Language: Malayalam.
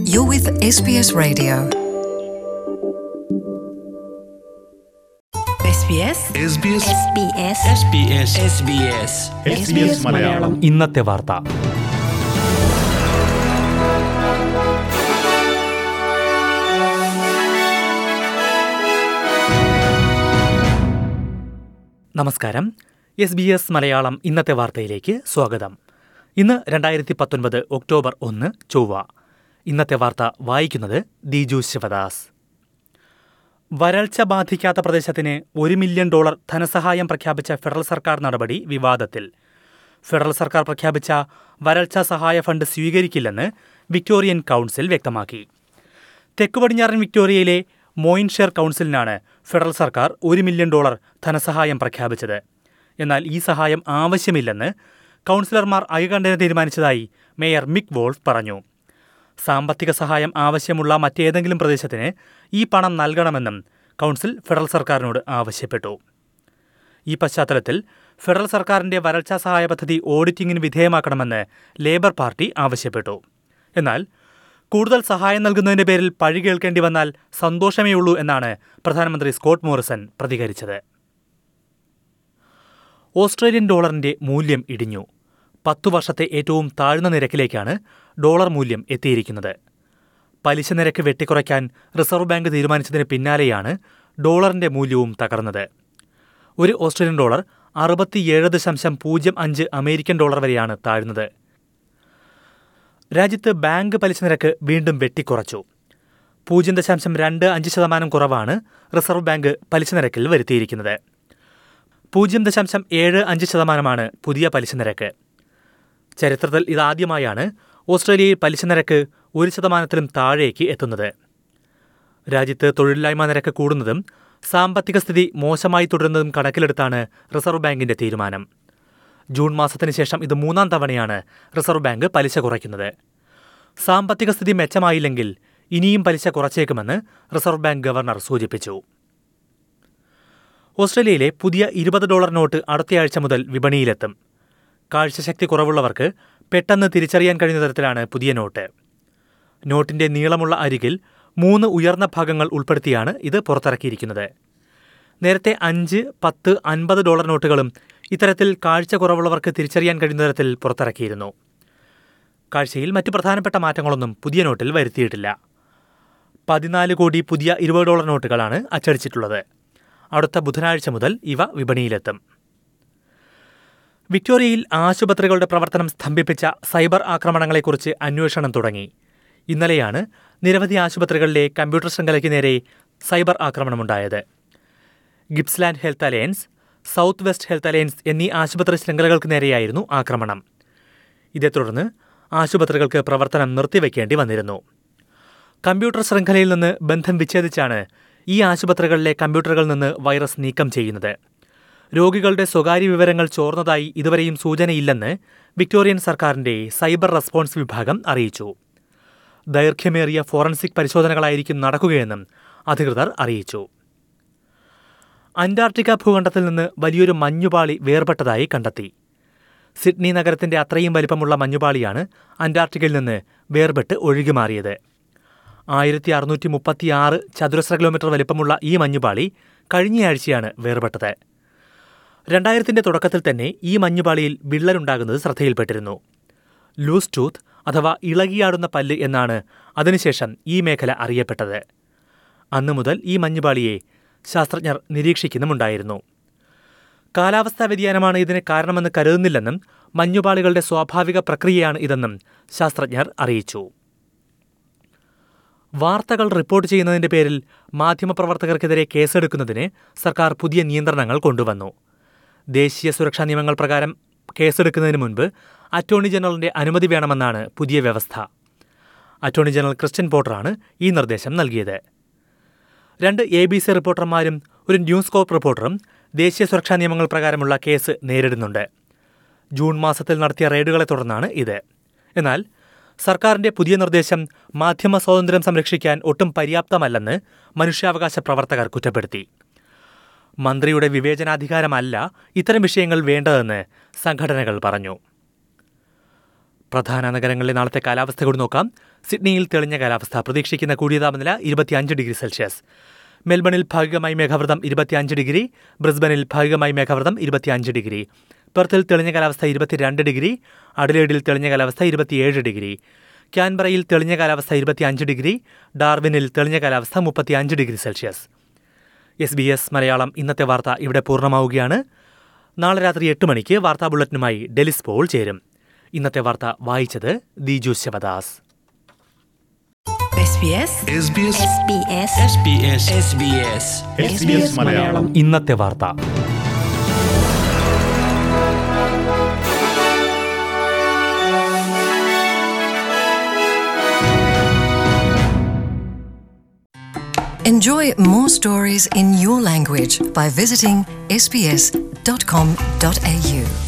You're with SBS Radio. SBS SBS SBS SBS SBS SBS Malayalam ഇന്നത്തെ വാർത്ത നമസ്കാരം എസ് ബി എസ് മലയാളം ഇന്നത്തെ വാർത്തയിലേക്ക് സ്വാഗതം ഇന്ന് രണ്ടായിരത്തി പത്തൊൻപത് ഒക്ടോബർ ഒന്ന് ചൊവ്വ ഇന്നത്തെ വാർത്ത വായിക്കുന്നത് ദിജു ശിവദാസ് വരൾച്ച ബാധിക്കാത്ത പ്രദേശത്തിന് ഒരു മില്യൺ ഡോളർ ധനസഹായം പ്രഖ്യാപിച്ച ഫെഡറൽ സർക്കാർ നടപടി വിവാദത്തിൽ ഫെഡറൽ സർക്കാർ പ്രഖ്യാപിച്ച വരൾച്ചാ സഹായ ഫണ്ട് സ്വീകരിക്കില്ലെന്ന് വിക്ടോറിയൻ കൗൺസിൽ വ്യക്തമാക്കി തെക്ക് പടിഞ്ഞാറൻ വിക്ടോറിയയിലെ മോയിൻഷെയർ കൗൺസിലിനാണ് ഫെഡറൽ സർക്കാർ ഒരു മില്യൺ ഡോളർ ധനസഹായം പ്രഖ്യാപിച്ചത് എന്നാൽ ഈ സഹായം ആവശ്യമില്ലെന്ന് കൗൺസിലർമാർ ഐകണ്ഠന തീരുമാനിച്ചതായി മേയർ മിക് വോൾഫ് പറഞ്ഞു സാമ്പത്തിക സഹായം ആവശ്യമുള്ള മറ്റേതെങ്കിലും പ്രദേശത്തിന് ഈ പണം നൽകണമെന്നും കൗൺസിൽ ഫെഡറൽ സർക്കാരിനോട് ആവശ്യപ്പെട്ടു ഈ പശ്ചാത്തലത്തിൽ ഫെഡറൽ സർക്കാരിന്റെ വരൾച്ചാ സഹായ പദ്ധതി ഓഡിറ്റിംഗിന് വിധേയമാക്കണമെന്ന് ലേബർ പാർട്ടി ആവശ്യപ്പെട്ടു എന്നാൽ കൂടുതൽ സഹായം നൽകുന്നതിന്റെ പേരിൽ പഴി കേൾക്കേണ്ടി വന്നാൽ സന്തോഷമേയുള്ളൂ എന്നാണ് പ്രധാനമന്ത്രി സ്കോട്ട് മോറിസൺ പ്രതികരിച്ചത് ഓസ്ട്രേലിയൻ ഡോളറിന്റെ മൂല്യം ഇടിഞ്ഞു പത്തു വർഷത്തെ ഏറ്റവും താഴ്ന്ന നിരക്കിലേക്കാണ് ഡോളർ മൂല്യം എത്തിയിരിക്കുന്നത് പലിശ നിരക്ക് വെട്ടിക്കുറയ്ക്കാൻ റിസർവ് ബാങ്ക് തീരുമാനിച്ചതിന് പിന്നാലെയാണ് ഡോളറിന്റെ മൂല്യവും തകർന്നത് ഒരു ഓസ്ട്രേലിയൻ ഡോളർ അറുപത്തിയേഴ് ദശാംശം പൂജ്യം അഞ്ച് അമേരിക്കൻ ഡോളർ വരെയാണ് താഴ്ന്നത് രാജ്യത്ത് ബാങ്ക് പലിശ നിരക്ക് വീണ്ടും വെട്ടിക്കുറച്ചു പൂജ്യം ദശാംശം രണ്ട് അഞ്ച് ശതമാനം കുറവാണ് റിസർവ് ബാങ്ക് പലിശ നിരക്കിൽ വരുത്തിയിരിക്കുന്നത് പൂജ്യം ദശാംശം ഏഴ് അഞ്ച് ശതമാനമാണ് പുതിയ പലിശ നിരക്ക് ചരിത്രത്തിൽ ഇതാദ്യമായാണ് ഓസ്ട്രേലിയയിൽ പലിശ നിരക്ക് ഒരു ശതമാനത്തിലും താഴേക്ക് എത്തുന്നത് രാജ്യത്ത് തൊഴിലില്ലായ്മ നിരക്ക് കൂടുന്നതും സാമ്പത്തിക സ്ഥിതി മോശമായി തുടരുന്നതും കണക്കിലെടുത്താണ് റിസർവ് ബാങ്കിന്റെ തീരുമാനം ജൂൺ മാസത്തിന് ശേഷം ഇത് മൂന്നാം തവണയാണ് റിസർവ് ബാങ്ക് പലിശ കുറയ്ക്കുന്നത് സാമ്പത്തിക സ്ഥിതി മെച്ചമായില്ലെങ്കിൽ ഇനിയും പലിശ കുറച്ചേക്കുമെന്ന് റിസർവ് ബാങ്ക് ഗവർണർ സൂചിപ്പിച്ചു ഓസ്ട്രേലിയയിലെ പുതിയ ഇരുപത് ഡോളർ നോട്ട് അടുത്തയാഴ്ച മുതൽ വിപണിയിലെത്തും കാഴ്ചശക്തി കുറവുള്ളവർക്ക് പെട്ടെന്ന് തിരിച്ചറിയാൻ കഴിയുന്ന തരത്തിലാണ് പുതിയ നോട്ട് നോട്ടിന്റെ നീളമുള്ള അരികിൽ മൂന്ന് ഉയർന്ന ഭാഗങ്ങൾ ഉൾപ്പെടുത്തിയാണ് ഇത് പുറത്തിറക്കിയിരിക്കുന്നത് നേരത്തെ അഞ്ച് പത്ത് അൻപത് ഡോളർ നോട്ടുകളും ഇത്തരത്തിൽ കാഴ്ച കുറവുള്ളവർക്ക് തിരിച്ചറിയാൻ കഴിയുന്ന തരത്തിൽ പുറത്തിറക്കിയിരുന്നു കാഴ്ചയിൽ മറ്റു പ്രധാനപ്പെട്ട മാറ്റങ്ങളൊന്നും പുതിയ നോട്ടിൽ വരുത്തിയിട്ടില്ല പതിനാല് കോടി പുതിയ ഇരുപത് ഡോളർ നോട്ടുകളാണ് അച്ചടിച്ചിട്ടുള്ളത് അടുത്ത ബുധനാഴ്ച മുതൽ ഇവ വിപണിയിലെത്തും വിക്ടോറിയയിൽ ആശുപത്രികളുടെ പ്രവർത്തനം സ്തംഭിപ്പിച്ച സൈബർ ആക്രമണങ്ങളെക്കുറിച്ച് അന്വേഷണം തുടങ്ങി ഇന്നലെയാണ് നിരവധി ആശുപത്രികളിലെ കമ്പ്യൂട്ടർ ശൃംഖലയ്ക്ക് നേരെ സൈബർ ആക്രമണമുണ്ടായത് Gippsland health alliance south west health alliance എന്നീ ആശുപത്രി ശൃംഖലകൾക്ക് നേരെയായിരുന്നു ആക്രമണം ഇതേ തുടർന്ന് ആശുപത്രികൾക്ക് പ്രവർത്തനം നിർത്തിവെക്കേണ്ടി വന്നിരുന്നു കമ്പ്യൂട്ടർ ശൃംഖലയിൽ നിന്ന് ബന്ധം വിച്ഛേദിച്ചാണ് ഈ ആശുപത്രികളിലെ കമ്പ്യൂട്ടറുകളിൽ നിന്ന് വൈറസ് നീക്കം ചെയ്യുന്നത് രോഗികളുടെ സ്വകാര്യ വിവരങ്ങൾ ചോർന്നതായി ഇതുവരെയും സൂചനയില്ലെന്ന് വിക്ടോറിയൻ സർക്കാരിന്റെ സൈബർ റെസ്പോൺസ് വിഭാഗം അറിയിച്ചു ദൈർഘ്യമേറിയ ഫോറൻസിക് പരിശോധനകളായിരിക്കും നടക്കുകയെന്നും അധികൃതർ അറിയിച്ചു അന്റാർട്ടിക്ക ഭൂഖണ്ഡത്തിൽ നിന്ന് വലിയൊരു മഞ്ഞുപാളി വേർപെട്ടതായി കണ്ടെത്തി സിഡ്നി നഗരത്തിന്റെ അത്രയും വലിപ്പമുള്ള മഞ്ഞുപാളിയാണ് അന്റാർട്ടിക്കയിൽ നിന്ന് വേർപെട്ട് ഒഴുകിമാറിയത് ആയിരത്തി അറുന്നൂറ്റി മുപ്പത്തിയാറ് ചതുരശ്ര കിലോമീറ്റർ വലിപ്പമുള്ള ഈ മഞ്ഞുപാളി കഴിഞ്ഞയാഴ്ചയാണ് വേർപെട്ടത് രണ്ടായിരത്തിന്റെ തുടക്കത്തിൽ തന്നെ ഈ മഞ്ഞുപാളിയിൽ വിള്ളലുണ്ടാകുന്നത് ശ്രദ്ധയിൽപ്പെട്ടിരുന്നു ലൂസ് ടൂത്ത് അഥവാ ഇളകിയാടുന്ന പല്ല് എന്നാണ് അതിനുശേഷം ഈ മേഖല അറിയപ്പെട്ടത് അന്നു മുതൽ ഈ മഞ്ഞുപാളിയെ ശാസ്ത്രജ്ഞർ നിരീക്ഷിക്കുന്നുമുണ്ടായിരുന്നു കാലാവസ്ഥാ വ്യതിയാനമാണ് ഇതിന് കാരണമെന്ന് കരുതുന്നില്ലെന്നും മഞ്ഞുപാളികളുടെ സ്വാഭാവിക പ്രക്രിയയാണ് ഇതെന്നും ശാസ്ത്രജ്ഞർ അറിയിച്ചു വാർത്തകൾ റിപ്പോർട്ട് ചെയ്യുന്നതിന്റെ പേരിൽ മാധ്യമപ്രവർത്തകർക്കെതിരെ കേസെടുക്കുന്നതിന് സർക്കാർ പുതിയ നിയന്ത്രണങ്ങൾ കൊണ്ടുവന്നു ദേശീയ സുരക്ഷാ നിയമങ്ങൾ പ്രകാരം കേസെടുക്കുന്നതിന് മുൻപ് അറ്റോർണി ജനറലിന്റെ അനുമതി വേണമെന്നാണ് പുതിയ വ്യവസ്ഥ അറ്റോർണി ജനറൽ ക്രിസ്ത്യൻ പോട്ടറാണ് ഈ നിർദ്ദേശം നൽകിയത് രണ്ട് എ ബി സി റിപ്പോർട്ടർമാരും ഒരു ന്യൂസ് കോപ്പ് റിപ്പോർട്ടറും ദേശീയ സുരക്ഷാ നിയമങ്ങൾ പ്രകാരമുള്ള കേസ് നേരിടുന്നുണ്ട് ജൂൺ മാസത്തിൽ നടത്തിയ റെയ്ഡുകളെ തുടർന്നാണ് ഇത് എന്നാൽ സർക്കാരിന്റെ പുതിയ നിർദ്ദേശം മാധ്യമ സ്വാതന്ത്ര്യം സംരക്ഷിക്കാൻ ഒട്ടും പര്യാപ്തമല്ലെന്ന് മനുഷ്യാവകാശ പ്രവർത്തകർ കുറ്റപ്പെടുത്തി മന്ത്രിയുടെ വിവേചനാധികാരമല്ല ഇത്തരം വിഷയങ്ങൾ വേണ്ടതെന്ന് സംഘടനകൾ പറഞ്ഞു പ്രധാന നഗരങ്ങളിലെ നാളത്തെ കാലാവസ്ഥ കൂടി നോക്കാം സിഡ്നിയിൽ തെളിഞ്ഞ കാലാവസ്ഥ പ്രതീക്ഷിക്കുന്ന കൂടിയ താപനില ഇരുപത്തിയഞ്ച് ഡിഗ്രി സെൽഷ്യസ് മെൽബണിൽ ഭാഗികമായി മേഘാവൃതം ഇരുപത്തിയഞ്ച് ഡിഗ്രി ബ്രിസ്ബനിൽ ഭാഗികമായി മേഘാവൃതം ഇരുപത്തിയഞ്ച് ഡിഗ്രി പെർത്തിൽ തെളിഞ്ഞ കാലാവസ്ഥ ഇരുപത്തിരണ്ട് ഡിഗ്രി അഡലേഡിൽ തെളിഞ്ഞ കാലാവസ്ഥ ഇരുപത്തിയേഴ് ഡിഗ്രി ക്യാൻബറയിൽ തെളിഞ്ഞ കാലാവസ്ഥ ഇരുപത്തിയഞ്ച് ഡിഗ്രി ഡാർവിനിൽ തെളിഞ്ഞ കാലാവസ്ഥ മുപ്പത്തിയഞ്ച് degree Celsius S B S Malayalam ഇന്നത്തെ വാർത്ത ഇവിടെ പൂർണ്ണമാവുകയാണ് നാളെ രാത്രി എട്ട് മണിക്ക് വാർത്താ ബുള്ളറ്റിനുമായി ഡെലിസ് പോൾ ചേരും ഇന്നത്തെ വാർത്ത വായിച്ചത് Diju Sivadas SBS SBS SBS SBS SBS SBS Malayalam ഇന്നത്തെ വാർത്ത Enjoy more stories in your language by visiting sbs.com.au.